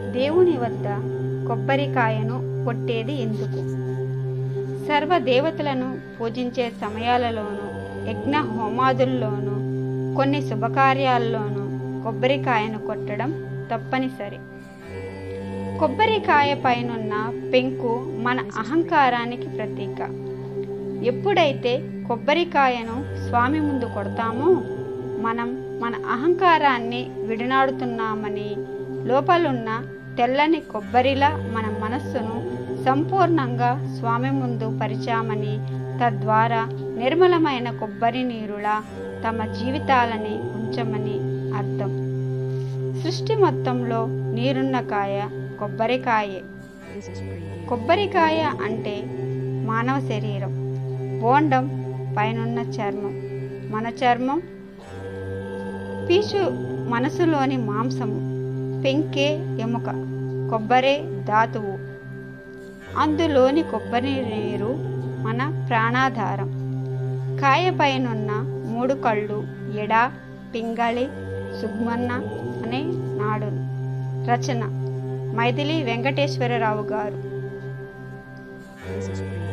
దేవుని వద్ద కొబ్బరికాయను కొట్టేది ఎందుకు సర్వ దేవతలను పూజించే సమయాలలోనూ యజ్ఞ హోమాదుల్లోనూ కొన్ని శుభకార్యాల్లోనూ కొబ్బరికాయను కొట్టడం తప్పనిసరి కొబ్బరికాయ పైనున్న పెంకు మన అహంకారానికి ప్రతీక ఎప్పుడైతే కొబ్బరికాయను స్వామి ముందు కొడతామో మనం మన అహంకారాన్ని విడనాడుతున్నామని లోపలున్న తెల్లని కొబ్బరిలా మన మనస్సును సంపూర్ణంగా స్వామి ముందు పరిచామని తద్వారా నిర్మలమైన కొబ్బరి నీరులా తమ జీవితాలని ఉంచమని అర్థం సృష్టి మొత్తంలో నీరున్న కాయ కొబ్బరికాయే కొబ్బరికాయ అంటే మానవ శరీరం బోండం పైనున్న చర్మం మన చర్మం పీచు మనసులోని మాంసము పెంకే ఎముక కొబ్బరే ధాతువు అందులోని కొబ్బరి నీరు మన ప్రాణాధారం కాయపైనున్న మూడు కళ్ళు ఎడ పింగళి సుగ్మన్న అనే నాడులు రచన మైథిలి వెంకటేశ్వరరావు గారు This is free.